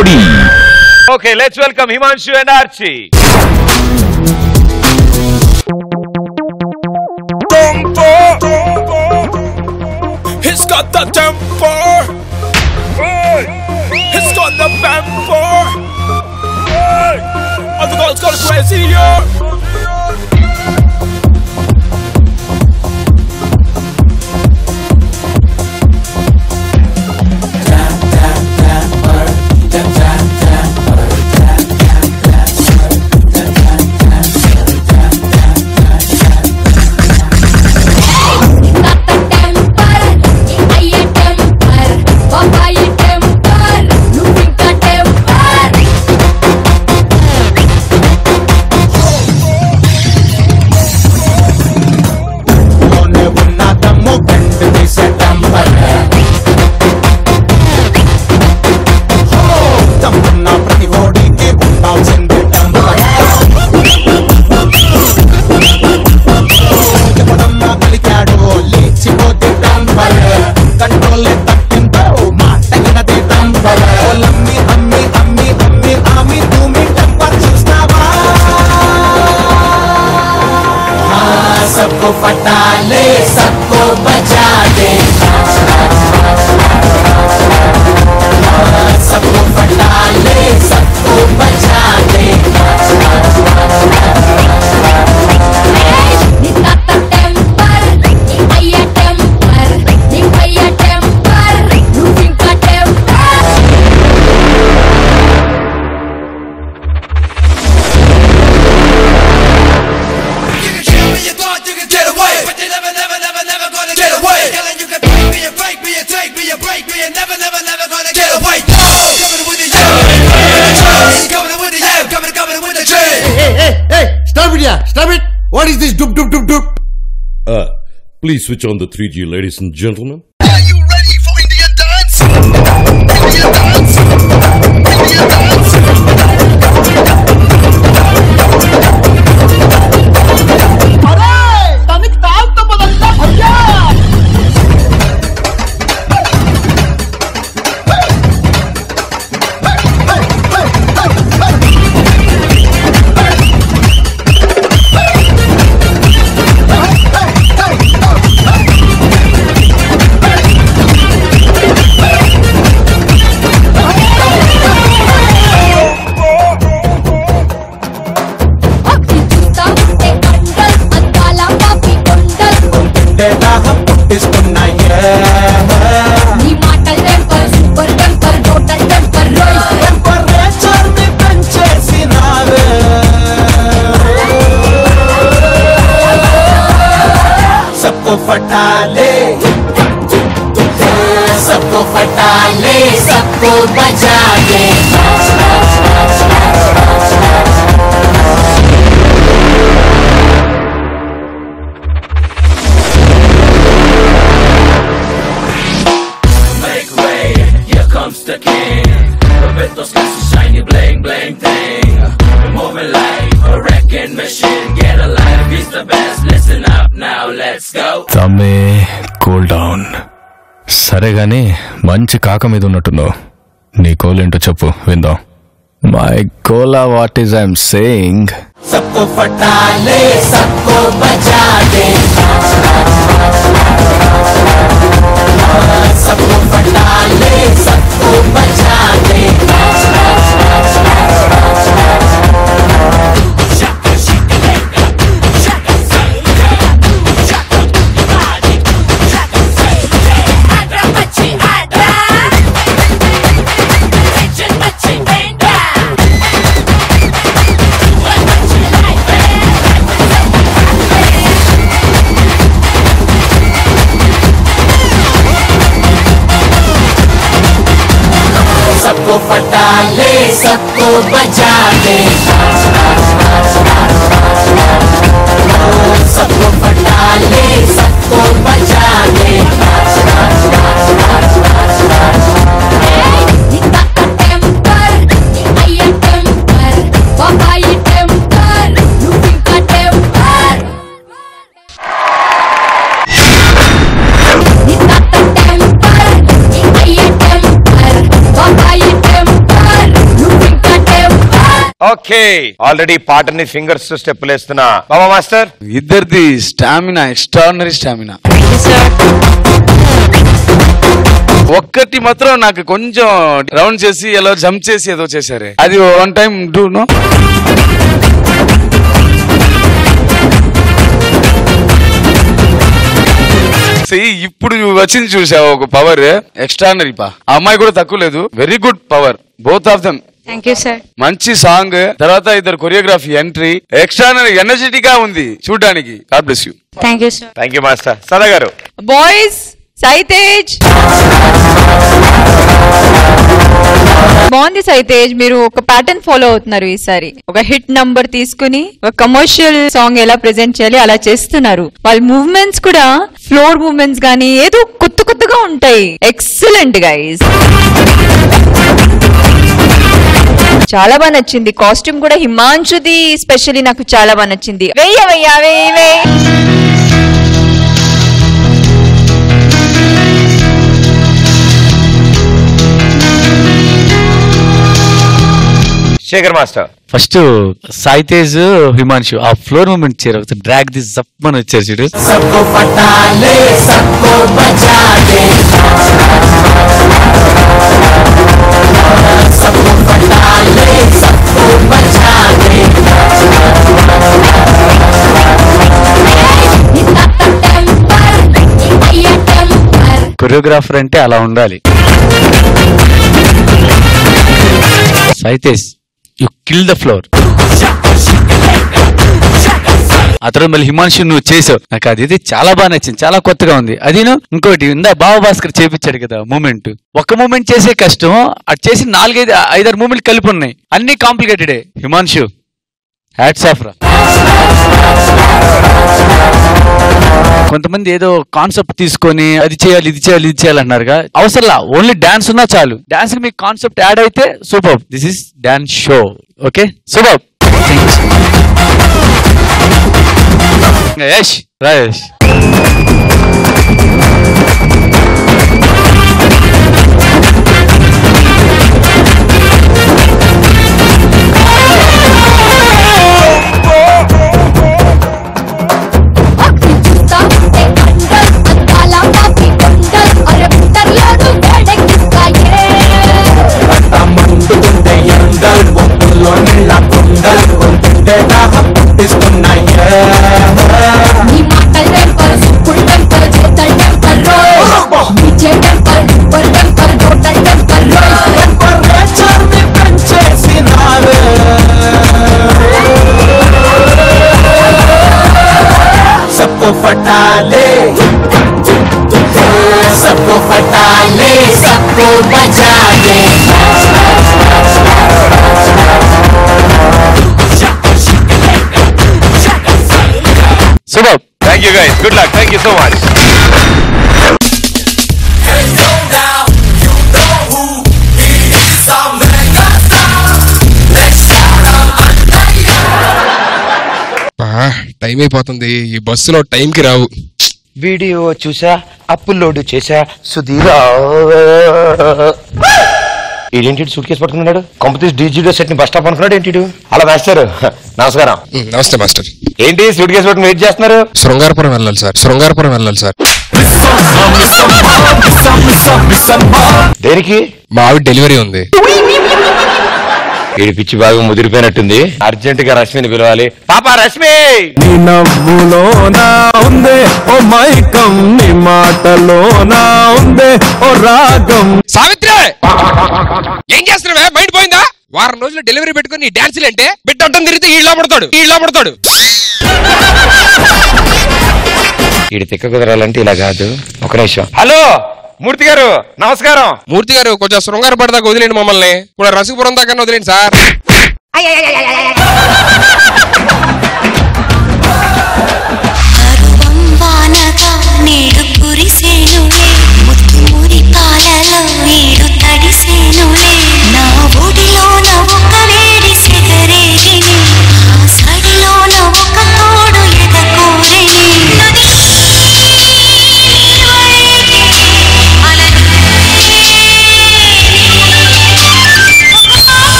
జోడీ Okay, let's welcome Himanshu and Archie. He's got the temper. He's got the temper. All the girls go crazy, yeah. Temper అయ్యే temper బాబాయి temper నువ్వింకా temper లోనే ఉన్న దమ్ము bend తీసే temper దమ్మున్న ప్రతి ఓడికి ఉండాల్సింది టెంపర్ ఎవడన్నా పలికాడు లేచిపోతే టెంపర్ కంట్రోల్ తప్పిందో మాటగినది టెంపర్ లమ్మి అమ్మి అమ్మి అమ్మి ఆమి తూమి టెంపర్ చూస్తావా हाँ, सबको फटा ले सबको बचा दे हाँ, सबको फटा ले सबको बचा दे నీ తాత టెంపర్ నీ అయ్య టెంపర్ నీ అయ్య టెంపర్ నువ్వింకా temper You can kill me, you thought you could get away, but you never, never, never, never gonna get away. Yelling, you can break me, you break me, you take me, you break me, you're never, never, never gonna get away. No! Coming with the yeah, coming with the yeah, coming, coming with the J. hey, hey, hey, stop it, yeah, stop it. What is this doop doop doop doop? Uh, please switch on the 3G, ladies and gentlemen. Are you ready for Indian dance? Indian dance. Indian dance. అవి చూస్తా ఉంటే candle అందాల పాపి కొండల్ దాహం పుట్టిస్తున్నాయే నీ మాటల్ temper super temper total temper రోయ్ టెంపరేచర్ ని పెంచేసినావే सबको फटा ले सबको फटा ले सबको बचा दे Make way, here comes the king. Roberto's got the shiny bling bling thing. Moving like a wrecking machine. Get alive, he's the best. Listen up now, let's go. తమ్మే కూల్ డౌన్ సరే గాని మంచి కాక మీద ఉన్నట్టున్నావు నీ కోల్ ఏంటో చెప్పు విందాం మై కోలా వాట్ ఈస్ ఐఎమ్ సేయింగ్ सबको फटा ले सबको बचा दे सबको फटा ले सबको बचा दे ఆడ్రా మచ్చి ఆడ్రా టెన్షన్ మచ్చి బెండా सबको फटा ले सबको बचा दे सबको फटा ले सबको बचा दे నీ తాత టెంపర్ నీ అయ్య టెంపర్ బాబాయి టెంపర్ నువ్వింకా టెంపర్ నీ తాత టెంపర్ నీ అయ్య టెంపర్ బాబాయి టెంపర్ ఓకే ఆల్రెడీ పాటని ఫింగర్స్ తో స్టెప్ వేస్తున్నా బాబా మాస్టర్ ఇద్దరిది స్టామినా ఎక్స్ట్రాడినరీ స్టామినా ఒక్కటి మాత్రం నాకు కొంచెం రౌండ్ చేసి ఎలా జంప్ చేసి ఏదో చేశారే అది వన్ టైం డూ నో ఇప్పుడు వచ్చింది చూసావు ఒక పవర్ ఎక్స్ట్రాడినరీ పా ఆ అమ్మాయి కూడా తక్కువ లేదు very good power both of దమ్ థ్యాంక్ యూ సార్ మంచి సాంగ్ తర్వాత ఇద్దరు కొరియోగ్రఫీ ఎంట్రీ ఎక్స్ట్రానరీ ఎనర్జెటిక్ గా ఉంది చూడడానికి God bless you thank you sir thank you master Sada గారు బాయ్స్ సైతేజ్ బాగుంది సైతేజ్ మీరు ఒక ప్యాటర్న్ ఫాలో అవుతున్నారు ఈసారి ఒక హిట్ నంబర్ తీసుకుని ఒక కమర్షియల్ సాంగ్ ఎలా ప్రెజెంట్ చేయాలి అలా చేస్తున్నారు వాళ్ళ మూవ్మెంట్స్ కూడా ఫ్లోర్ మూవ్మెంట్స్ గానీ ఏదో కొత్త కొత్తగా ఉంటాయి ఎక్సలెంట్ గైస్ చాలా బాగా నచ్చింది కాస్ట్యూమ్ కూడా హిమాంశుది స్పెషల్లీ నాకు చాలా బాగా నచ్చింది వెయ్య వెయ్య వెయ్యి వెయ్యి శేఖర్ మాస్టర్ ఫస్ట్ సాయి తేజ్ హిమాంశు ఆ ఫ్లోర్ మూమెంట్ చేరు డ్రాగ్ దిస్ జప్ అని వచ్చారు చూడు सबको पटा ले सबको बचा दे सबको पटा ले सबको बचा दे కొరియోగ్రాఫర్ అంటే అలా ఉండాలి Sai Tej you kill the floor ఆ తర్వాత మళ్ళీ హిమాంశు నువ్వు చేసావు నాకు అది ఇది చాలా బాగా నచ్చింది చాలా కొత్తగా ఉంది అదిను ఇంకోటి ఇందా బావ భాస్కర్ చేపించాడు కదా మూమెంట్ ఒక్క మూమెంట్ చేసే కష్టం అటు చేసి నాలుగైదు ఐదారు మూమెంట్ కలిపి ఉన్నాయి అన్ని కాంప్లికేటెడే హిమాంశు హ్యాట్స్ ఆఫ్ రా కొంతమంది ఏదో కాన్సెప్ట్ తీసుకొని అది చేయాలి ఇది చేయాలి ఇది చేయాలి అంటున్నారుగా అవసరంలా ఓన్లీ డాన్స్ ఉన్నా చాలు డాన్స్ మీకు కాన్సెప్ట్ యాడ్ అయితే super this is dance show okay super యష్ రాయేష్ మండుతుంటే ఎండల్ ఒప్పుల్లో నీళ్ళ కుండల్ కొంటుంటే దాహం పుట్టిస్తున్నాయే టెంపరేచర్ని పెంచేసినావే सबको फटा ले सबको फटा ले सबको बचा दे super thank you guys good luck thank you so much time అయిపోతుంది ఈ బస్సులో టైంకి రావు వీడియో చూసా అప్లోడ్ చేసా సుధీరా ఏంటి సూట్ కేసు పట్టుకున్నాడు కంపెనీస్ డీజీడో సెట్ ని బస్ స్టాప్ అనుకున్నాడు ఏంటి ఈడు? హలో మాస్టర్ నమస్కారం నమస్తే మాస్టర్ ఏంటి సూట్ కేసు పట్టుకుని వెయిట్ చేస్తున్నారు శృంగారపురం వెళ్ళాలి సార్ శృంగారపురం వెళ్ళాలి సార్ దేనికి మా ఆవిడ డెలివరీ ఉంది వీడి పిచ్చి బాగా ముదిరిపోయినట్టుంది అర్జెంట్ గా రశ్మిని పిలవాలి పాపా రశ్మి నీ నవ్వులోనా ఉందే ఓ మైకం నీ మాటలోనా ఉందే ఓ రాగం సావిత్రి ఏం చేస్తున్నావే బయట పోయిందా వారం రోజులు డెలివరీ పెట్టుకుని డాన్సులు అంటే బిడ్డ అడ్డం తిరిగితే ఈళ్ళ పడతాడు ఈళ్ళ పడతాడు వీడి తిక్క కుదరాలంటే ఇలా కాదు ఒక నిమిషం హలో మూర్తి గారు నమస్కారం మూర్తి గారు కొంచెం శృంగార పడదాకా వదిలేండి మమ్మల్ని ఇప్పుడు రసపురం దాకా వదిలేండి సార్